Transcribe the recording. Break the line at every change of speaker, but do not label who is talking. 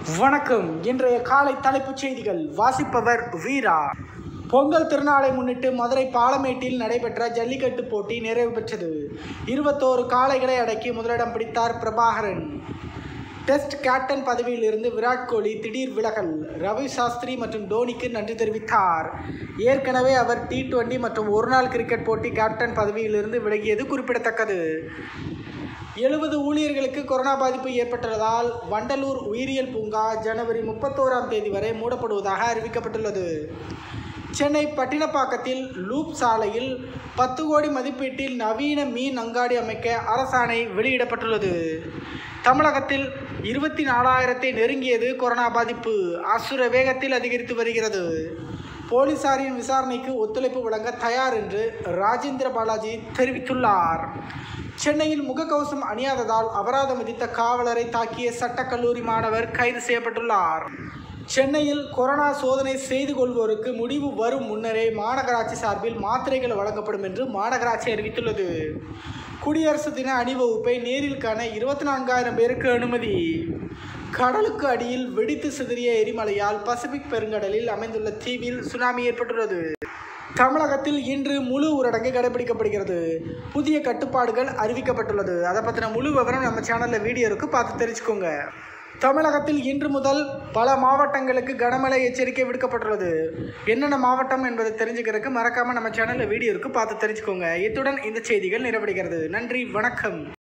வணக்கம் இன்றைய காலை தலைப்புச் செய்திகள் வாசிப்பவர் வீரா பொங்கல் திருநாளை முன்னிட்டு மதுரை பாலமேட்டில் நடைபெற்ற ஜல்லிக்கட்டு போட்டி நிறைவு பெற்றது இருபத்தோரு காளைகளை அடக்கி முதலிடம் பிடித்தார் பிரபாகரன் டெஸ்ட் கேப்டன் பதவியில் இருந்து விராட் கோலி திடீர் விலகல் ரவி சாஸ்திரி மற்றும் தோனிக்கு நன்றி தெரிவித்தார் ஏற்கனவே அவர் டி டுவெண்டி மற்றும் ஒருநாள் கிரிக்கெட் போட்டி கேப்டன் பதவியிலிருந்து விலகியது குறிப்பிடத்தக்கது எழுபது ஊழியர்களுக்கு கொரோனா பாதிப்பு ஏற்பட்டுள்ளதால் வண்டலூர் உயிரியல் பூங்கா ஜனவரி முப்பத்தோராம் தேதி வரை மூடப்படுவதாக அறிவிக்கப்பட்டுள்ளது சென்னை பட்டினப்பாக்கத்தில் லூப் சாலையில் பத்து கோடி மதிப்பீட்டில் நவீன மீன் அங்காடி அமைக்க அரசாணை வெளியிடப்பட்டுள்ளது தமிழகத்தில் இருபத்தி நாலாயிரத்தை நெருங்கியது கொரோனா பாதிப்பு அசுர வேகத்தில் அதிகரித்து வருகிறது போலீசாரின் விசாரணைக்கு ஒத்துழைப்பு வழங்க தயார் என்று ராஜேந்திர பாலாஜி தெரிவித்துள்ளார் சென்னையில் முகக்கவசம் அணியாததால் அபராதம் விதித்த காவலரை தாக்கிய சட்டக்கல்லூரி மாணவர் கைது செய்யப்பட்டுள்ளார் சென்னையில் கொரோனா சோதனை செய்து கொள்வோருக்கு முடிவு வரும் முன்னரே மாநகராட்சி சார்பில் மாத்திரைகள் வழங்கப்படும் என்று மாநகராட்சி அறிவித்துள்ளது குடியரசு தின அணிவகுப்பை நேரில் காண இருபத்தி நான்காயிரம் பேருக்கு அனுமதி கடலுக்கு அடியில் வெடித்து சிதறிய எரிமலையால் பசிபிக் பெருங்கடலில் அமைந்துள்ள தீவில் சுனாமி ஏற்பட்டுள்ளது தமிழகத்தில் இன்று முழு ஊரடங்கு கடைபிடிக்கப்படுகிறது புதிய கட்டுப்பாடுகள் அறிவிக்கப்பட்டுள்ளது அதை பற்றின முழு விவரம் நம்ம சேனலில் வீடியோ இருக்கு பார்த்து தெரிஞ்சுக்கோங்க தமிழகத்தில் இன்று முதல் பல மாவட்டங்களுக்கு கனமழை எச்சரிக்கை விடுக்கப்பட்டுள்ளது என்னென்ன மாவட்டம் என்பதை தெரிஞ்சுக்கிறதுக்கு மறக்காமல் நம்ம சேனலில் வீடியோ இருக்கு பார்த்து தெரிஞ்சுக்கோங்க இத்துடன் இந்த செய்திகள் நிறைவடைகிறது நன்றி வணக்கம்